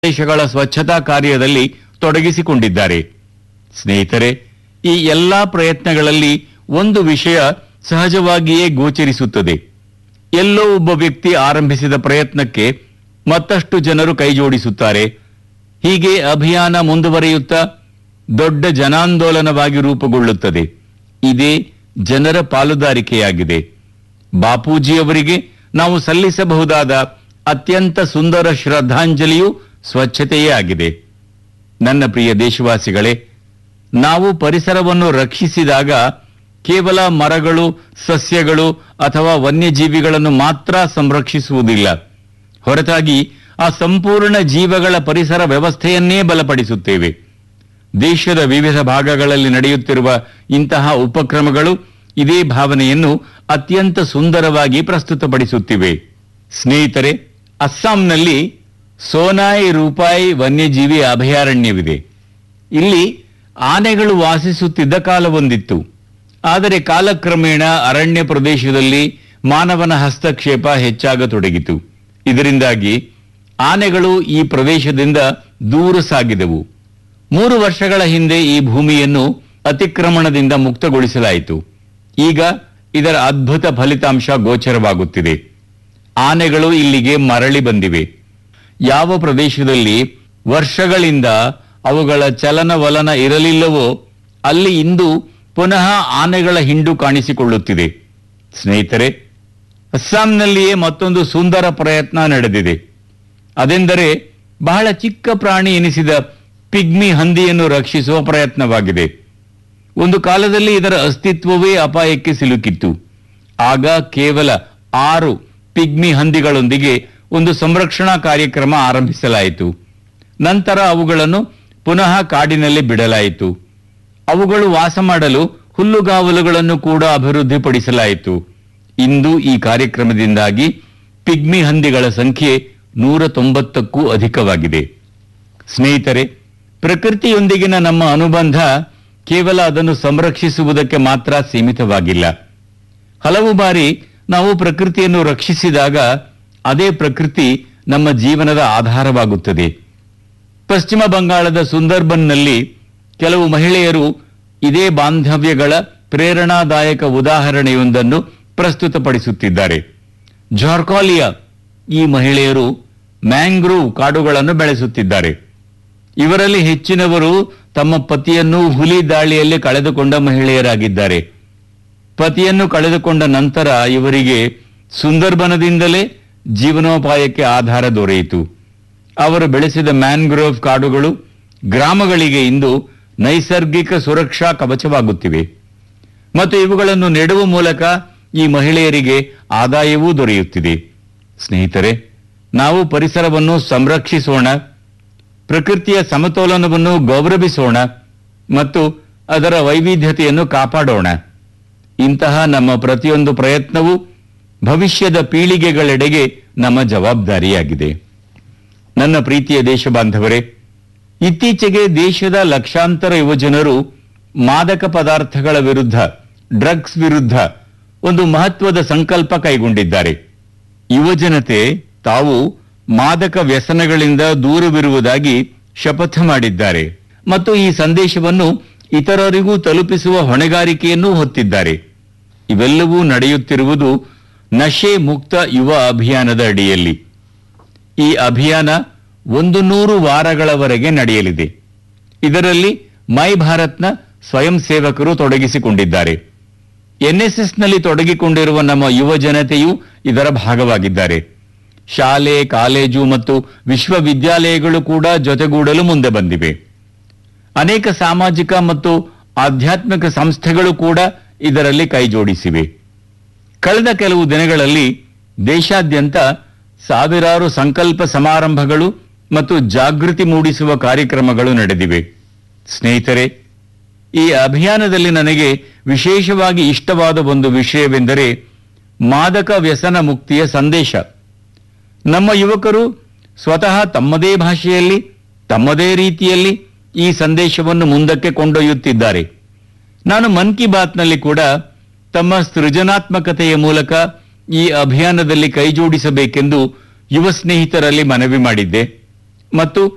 ಪ್ರದೇಶಗಳ ಸ್ವಚ್ಛತಾ ಕಾರ್ಯದಲ್ಲಿ ತೊಡಗಿಸಿಕೊಂಡಿದ್ದಾರೆ ಸ್ನೇಹಿತರೆ ಈ ಎಲ್ಲಾ ಪ್ರಯತ್ನಗಳಲ್ಲಿ ಒಂದು ವಿಷಯ ಸಹಜವಾಗಿಯೇ ಗೋಚರಿಸುತ್ತದೆ ಎಲ್ಲೋ ಒಬ್ಬ ವ್ಯಕ್ತಿ ಆರಂಭಿಸಿದ ಪ್ರಯತ್ನಕ್ಕೆ ಮತ್ತಷ್ಟು ಜನರು ಕೈಜೋಡಿಸುತ್ತಾರೆ ಹೀಗೆ ಅಭಿಯಾನ ಮುಂದುವರಿಯುತ್ತಾ ದೊಡ್ಡ ಜನಾಂದೋಲನವಾಗಿ ರೂಪುಗೊಳ್ಳುತ್ತದೆ ಇದೇ ಜನರ ಪಾಲುದಾರಿಕೆಯಾಗಿದೆ ಬಾಪೂಜಿಯವರಿಗೆ ನಾವು ಸಲ್ಲಿಸಬಹುದಾದ ಅತ್ಯಂತ ಸುಂದರ ಶ್ರದ್ಧಾಂಜಲಿಯು ಸ್ವಚ್ಛತೆಯೇ ಆಗಿದೆ ನನ್ನ ಪ್ರಿಯ ದೇಶವಾಸಿಗಳೇ ನಾವು ಪರಿಸರವನ್ನು ರಕ್ಷಿಸಿದಾಗ ಕೇವಲ ಮರಗಳು ಸಸ್ಯಗಳು ಅಥವಾ ವನ್ಯಜೀವಿಗಳನ್ನು ಮಾತ್ರ ಸಂರಕ್ಷಿಸುವುದಿಲ್ಲ ಹೊರತಾಗಿ ಆ ಸಂಪೂರ್ಣ ಜೀವಗಳ ಪರಿಸರ ವ್ಯವಸ್ಥೆಯನ್ನೇ ಬಲಪಡಿಸುತ್ತೇವೆ ದೇಶದ ವಿವಿಧ ಭಾಗಗಳಲ್ಲಿ ನಡೆಯುತ್ತಿರುವ ಇಂತಹ ಉಪಕ್ರಮಗಳು ಇದೇ ಭಾವನೆಯನ್ನು ಅತ್ಯಂತ ಸುಂದರವಾಗಿ ಪ್ರಸ್ತುತಪಡಿಸುತ್ತಿವೆ ಸ್ನೇಹಿತರೆ ಅಸ್ಸಾಂನಲ್ಲಿ ಸೋನಾಯಿ ರೂಪಾಯಿ ವನ್ಯಜೀವಿ ಅಭಯಾರಣ್ಯವಿದೆ ಇಲ್ಲಿ ಆನೆಗಳು ವಾಸಿಸುತ್ತಿದ್ದ ಕಾಲವೊಂದಿತ್ತು ಆದರೆ ಕಾಲಕ್ರಮೇಣ ಅರಣ್ಯ ಪ್ರದೇಶದಲ್ಲಿ ಮಾನವನ ಹಸ್ತಕ್ಷೇಪ ಹೆಚ್ಚಾಗತೊಡಗಿತು ಇದರಿಂದಾಗಿ ಆನೆಗಳು ಈ ಪ್ರದೇಶದಿಂದ ದೂರ ಸಾಗಿದವು ಮೂರು ವರ್ಷಗಳ ಹಿಂದೆ ಈ ಭೂಮಿಯನ್ನು ಅತಿಕ್ರಮಣದಿಂದ ಮುಕ್ತಗೊಳಿಸಲಾಯಿತು ಈಗ ಇದರ ಅದ್ಭುತ ಫಲಿತಾಂಶ ಗೋಚರವಾಗುತ್ತಿದೆ ಆನೆಗಳು ಇಲ್ಲಿಗೆ ಮರಳಿ ಬಂದಿವೆ ಯಾವ ಪ್ರದೇಶದಲ್ಲಿ ವರ್ಷಗಳಿಂದ ಅವುಗಳ ಚಲನವಲನ ಇರಲಿಲ್ಲವೋ ಅಲ್ಲಿ ಇಂದು ಪುನಃ ಆನೆಗಳ ಹಿಂಡು ಕಾಣಿಸಿಕೊಳ್ಳುತ್ತಿದೆ ಸ್ನೇಹಿತರೆ ಅಸ್ಸಾಂನಲ್ಲಿಯೇ ಮತ್ತೊಂದು ಸುಂದರ ಪ್ರಯತ್ನ ನಡೆದಿದೆ ಅದೆಂದರೆ ಬಹಳ ಚಿಕ್ಕ ಪ್ರಾಣಿ ಎನಿಸಿದ ಪಿಗ್ಮಿ ಹಂದಿಯನ್ನು ರಕ್ಷಿಸುವ ಪ್ರಯತ್ನವಾಗಿದೆ ಒಂದು ಕಾಲದಲ್ಲಿ ಇದರ ಅಸ್ತಿತ್ವವೇ ಅಪಾಯಕ್ಕೆ ಸಿಲುಕಿತ್ತು ಆಗ ಕೇವಲ ಆರು ಪಿಗ್ಮಿ ಹಂದಿಗಳೊಂದಿಗೆ ಒಂದು ಸಂರಕ್ಷಣಾ ಕಾರ್ಯಕ್ರಮ ಆರಂಭಿಸಲಾಯಿತು ನಂತರ ಅವುಗಳನ್ನು ಪುನಃ ಕಾಡಿನಲ್ಲಿ ಬಿಡಲಾಯಿತು ಅವುಗಳು ವಾಸ ಮಾಡಲು ಹುಲ್ಲುಗಾವಲುಗಳನ್ನು ಕೂಡ ಅಭಿವೃದ್ಧಿಪಡಿಸಲಾಯಿತು ಇಂದು ಈ ಕಾರ್ಯಕ್ರಮದಿಂದಾಗಿ ಪಿಗ್ಮಿ ಹಂದಿಗಳ ಸಂಖ್ಯೆ ನೂರ ತೊಂಬತ್ತಕ್ಕೂ ಅಧಿಕವಾಗಿದೆ ಸ್ನೇಹಿತರೆ ಪ್ರಕೃತಿಯೊಂದಿಗಿನ ನಮ್ಮ ಅನುಬಂಧ ಕೇವಲ ಅದನ್ನು ಸಂರಕ್ಷಿಸುವುದಕ್ಕೆ ಮಾತ್ರ ಸೀಮಿತವಾಗಿಲ್ಲ ಹಲವು ಬಾರಿ ನಾವು ಪ್ರಕೃತಿಯನ್ನು ರಕ್ಷಿಸಿದಾಗ ಅದೇ ಪ್ರಕೃತಿ ನಮ್ಮ ಜೀವನದ ಆಧಾರವಾಗುತ್ತದೆ ಪಶ್ಚಿಮ ಬಂಗಾಳದ ಸುಂದರ್ಬನ್ನಲ್ಲಿ ಕೆಲವು ಮಹಿಳೆಯರು ಇದೇ ಬಾಂಧವ್ಯಗಳ ಪ್ರೇರಣಾದಾಯಕ ಉದಾಹರಣೆಯೊಂದನ್ನು ಪ್ರಸ್ತುತಪಡಿಸುತ್ತಿದ್ದಾರೆ ಜಾರ್ಕಾಲಿಯಾ ಈ ಮಹಿಳೆಯರು ಮ್ಯಾಂಗ್ರೋವ್ ಕಾಡುಗಳನ್ನು ಬೆಳೆಸುತ್ತಿದ್ದಾರೆ ಇವರಲ್ಲಿ ಹೆಚ್ಚಿನವರು ತಮ್ಮ ಪತಿಯನ್ನು ಹುಲಿ ದಾಳಿಯಲ್ಲಿ ಕಳೆದುಕೊಂಡ ಮಹಿಳೆಯರಾಗಿದ್ದಾರೆ ಪತಿಯನ್ನು ಕಳೆದುಕೊಂಡ ನಂತರ ಇವರಿಗೆ ಸುಂದರ್ಬನದಿಂದಲೇ ಜೀವನೋಪಾಯಕ್ಕೆ ಆಧಾರ ದೊರೆಯಿತು ಅವರು ಬೆಳೆಸಿದ ಮ್ಯಾನ್ಗ್ರೋವ್ ಕಾಡುಗಳು ಗ್ರಾಮಗಳಿಗೆ ಇಂದು ನೈಸರ್ಗಿಕ ಸುರಕ್ಷಾ ಕವಚವಾಗುತ್ತಿವೆ ಮತ್ತು ಇವುಗಳನ್ನು ನೆಡುವ ಮೂಲಕ ಈ ಮಹಿಳೆಯರಿಗೆ ಆದಾಯವೂ ದೊರೆಯುತ್ತಿದೆ ಸ್ನೇಹಿತರೆ ನಾವು ಪರಿಸರವನ್ನು ಸಂರಕ್ಷಿಸೋಣ ಪ್ರಕೃತಿಯ ಸಮತೋಲನವನ್ನು ಗೌರವಿಸೋಣ ಮತ್ತು ಅದರ ವೈವಿಧ್ಯತೆಯನ್ನು ಕಾಪಾಡೋಣ ಇಂತಹ ನಮ್ಮ ಪ್ರತಿಯೊಂದು ಪ್ರಯತ್ನವೂ ಭವಿಷ್ಯದ ಪೀಳಿಗೆಗಳೆಡೆಗೆ ನಮ್ಮ ಜವಾಬ್ದಾರಿಯಾಗಿದೆ ನನ್ನ ಪ್ರೀತಿಯ ದೇಶ ಬಾಂಧವರೇ ಇತ್ತೀಚೆಗೆ ದೇಶದ ಲಕ್ಷಾಂತರ ಯುವಜನರು ಮಾದಕ ಪದಾರ್ಥಗಳ ವಿರುದ್ಧ ಡ್ರಗ್ಸ್ ವಿರುದ್ಧ ಒಂದು ಮಹತ್ವದ ಸಂಕಲ್ಪ ಕೈಗೊಂಡಿದ್ದಾರೆ ಯುವಜನತೆ ತಾವು ಮಾದಕ ವ್ಯಸನಗಳಿಂದ ದೂರವಿರುವುದಾಗಿ ಶಪಥ ಮಾಡಿದ್ದಾರೆ ಮತ್ತು ಈ ಸಂದೇಶವನ್ನು ಇತರರಿಗೂ ತಲುಪಿಸುವ ಹೊಣೆಗಾರಿಕೆಯನ್ನೂ ಹೊತ್ತಿದ್ದಾರೆ ಇವೆಲ್ಲವೂ ನಡೆಯುತ್ತಿರುವುದು ನಶೆ ಮುಕ್ತ ಯುವ ಅಭಿಯಾನದ ಅಡಿಯಲ್ಲಿ ಈ ಅಭಿಯಾನ ಒಂದು ನೂರು ವಾರಗಳವರೆಗೆ ನಡೆಯಲಿದೆ ಇದರಲ್ಲಿ ಮೈ ಭಾರತ್ನ ಸ್ವಯಂ ಸೇವಕರು ತೊಡಗಿಸಿಕೊಂಡಿದ್ದಾರೆ ಎನ್ಎಸ್ಎಸ್ನಲ್ಲಿ ತೊಡಗಿಕೊಂಡಿರುವ ನಮ್ಮ ಯುವ ಜನತೆಯೂ ಇದರ ಭಾಗವಾಗಿದ್ದಾರೆ ಶಾಲೆ ಕಾಲೇಜು ಮತ್ತು ವಿಶ್ವವಿದ್ಯಾಲಯಗಳು ಕೂಡ ಜೊತೆಗೂಡಲು ಮುಂದೆ ಬಂದಿವೆ ಅನೇಕ ಸಾಮಾಜಿಕ ಮತ್ತು ಆಧ್ಯಾತ್ಮಿಕ ಸಂಸ್ಥೆಗಳು ಕೂಡ ಇದರಲ್ಲಿ ಕೈಜೋಡಿಸಿವೆ ಕಳೆದ ಕೆಲವು ದಿನಗಳಲ್ಲಿ ದೇಶಾದ್ಯಂತ ಸಾವಿರಾರು ಸಂಕಲ್ಪ ಸಮಾರಂಭಗಳು ಮತ್ತು ಜಾಗೃತಿ ಮೂಡಿಸುವ ಕಾರ್ಯಕ್ರಮಗಳು ನಡೆದಿವೆ ಸ್ನೇಹಿತರೆ ಈ ಅಭಿಯಾನದಲ್ಲಿ ನನಗೆ ವಿಶೇಷವಾಗಿ ಇಷ್ಟವಾದ ಒಂದು ವಿಷಯವೆಂದರೆ ಮಾದಕ ವ್ಯಸನ ಮುಕ್ತಿಯ ಸಂದೇಶ ನಮ್ಮ ಯುವಕರು ಸ್ವತಃ ತಮ್ಮದೇ ಭಾಷೆಯಲ್ಲಿ ತಮ್ಮದೇ ರೀತಿಯಲ್ಲಿ ಈ ಸಂದೇಶವನ್ನು ಮುಂದಕ್ಕೆ ಕೊಂಡೊಯ್ಯುತ್ತಿದ್ದಾರೆ ನಾನು ಮನ್ ಕಿ ಬಾತ್ನಲ್ಲಿ ಕೂಡ ತಮ್ಮ ಸೃಜನಾತ್ಮಕತೆಯ ಮೂಲಕ ಈ ಅಭಿಯಾನದಲ್ಲಿ ಕೈಜೋಡಿಸಬೇಕೆಂದು ಯುವ ಸ್ನೇಹಿತರಲ್ಲಿ ಮನವಿ ಮಾಡಿದ್ದೆ ಮತ್ತು